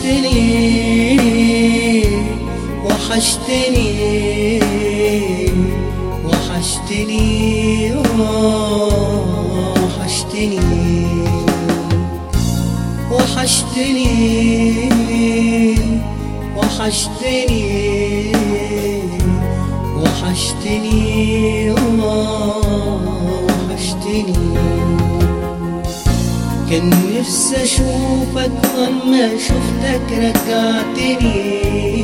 وحشتني وحشتني وحشتني آه، وحشتني وحشتني وحشتني وحشتني آه، وحشتني كان نفسي اشوفك واما شفتك رجعتني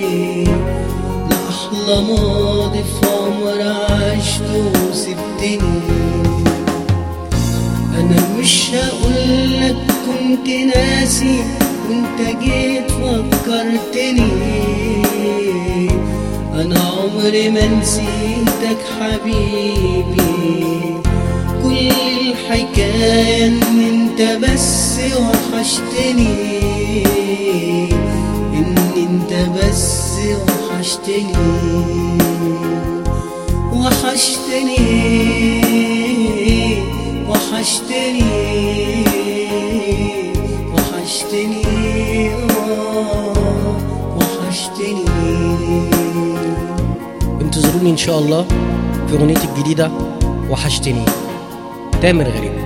لأحلى ماضي في عمر عشته وسبتني انا مش هقولك كنت ناسي وانت جيت فكرتني انا عمري ما نسيتك حبيبي كل الحكاية ان انت بس وحشتني ان انت بس وحشتني وحشتني وحشتني وحشتني آه، وحشتني انتظروني ان شاء الله في اغنيتي الجديده وحشتني تامر غريب